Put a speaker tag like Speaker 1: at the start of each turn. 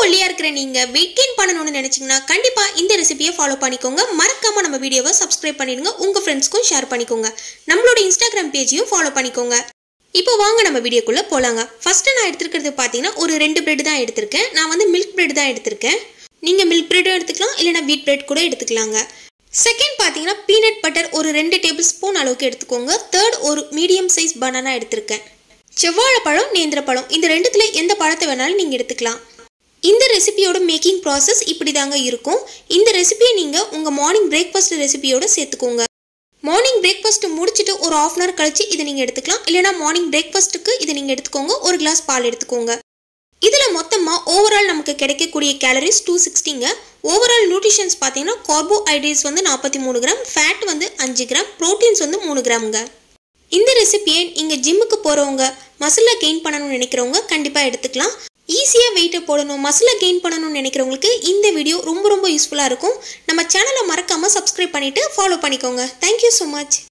Speaker 1: ஒல்லியா இருக்கிற நீங்க வெயிட் கெயின் பண்ணணும்னு நினைச்சீங்கன்னா கண்டிப்பா இந்த ரெசிபியை ஃபாலோ பண்ணிக்கோங்க மறக்காம நம்ம வீடியோவை சப்ஸ்கிரைப் பண்ணிடுங்க உங்க ஃப்ரெண்ட்ஸ்க்கும் ஷேர் பண்ணிக்கோங்க நம்மளோட இன்ஸ்டாகிராம் பேஜையும் ஃபாலோ பண்ணிக்கோங்க இப்போ வாங்க நம்ம வீடியோக்குள்ள போலாங்க ஃபர்ஸ்ட் நான் எடுத்துக்கிறது பார்த்தீங்கன்னா ஒரு ரெண்டு பிரெட் தான் எடுத்திருக்கேன் நான் வந்து மில்க் பிரெட் தான் எடுத்திருக்கேன் நீங்க மில்க் பிரெட்டும் எடுத்துக்கலாம் இல்லைனா வீட் பிரெட் கூட எடுத்துக்கலாங்க செகண்ட் பார்த்தீங்கன்னா பீனட் பட்டர் ஒரு ரெண்டு டேபிள் ஸ்பூன் அளவுக்கு எடுத்துக்கோங்க தேர்ட் ஒரு மீடியம் சைஸ் பனானா எடுத்திருக்கேன் செவ்வாழைப்பழம் நேந்திரப்பழம் இந்த ரெண்டுத்துல எந்த பழத்தை வேணாலும் நீங்கள் எடுத்துக்கலாம் இந்த ரெசிபியோட மேக்கிங் ப்ராசஸ் இப்படி தாங்க இருக்கும் இந்த ரெசிபியை நீங்கள் உங்கள் மார்னிங் பிரேக்ஃபாஸ்ட் ரெசிபியோட சேர்த்துக்கோங்க மார்னிங் பிரேக்ஃபாஸ்ட் முடிச்சுட்டு ஒரு ஆஃப் அன் ஹவர் கழிச்சு இதை நீங்கள் எடுத்துக்கலாம் இல்லைனா மார்னிங் பிரேக்ஃபாஸ்ட்டுக்கு இதை நீங்கள் எடுத்துக்கோங்க ஒரு கிளாஸ் பால் எடுத்துக்கோங்க இதில் மொத்தமாக ஓவரால் நமக்கு கிடைக்கக்கூடிய கேலரிஸ் டூ சிக்ஸ்டிங்க ஓவரால் நியூட்ரிஷன்ஸ் பார்த்தீங்கன்னா கார்போஹைட்ரேட்ஸ் வந்து நாற்பத்தி மூணு கிராம் ஃபேட் வந்து அஞ்சு கிராம் ப்ரோட்டீன்ஸ் வந்து மூணு கிராமுங்க இந்த ரெசிபியை நீங்கள் ஜிம்முக்கு போகிறவங்க மசிலை கெயின் பண்ணணும்னு நினைக்கிறவங்க கண்டிப்பாக எடுத்துக்கலாம் ஈஸியாக வெயிட்டை போடணும் மசிலை கெயின் பண்ணணும்னு நினைக்கிறவங்களுக்கு இந்த வீடியோ ரொம்ப ரொம்ப யூஸ்ஃபுல்லாக இருக்கும் நம்ம சேனலை மறக்காமல் சப்ஸ்கிரைப் பண்ணிவிட்டு ஃபாலோ பண்ணிக்கோங்க தேங்க்யூ ஸோ மச்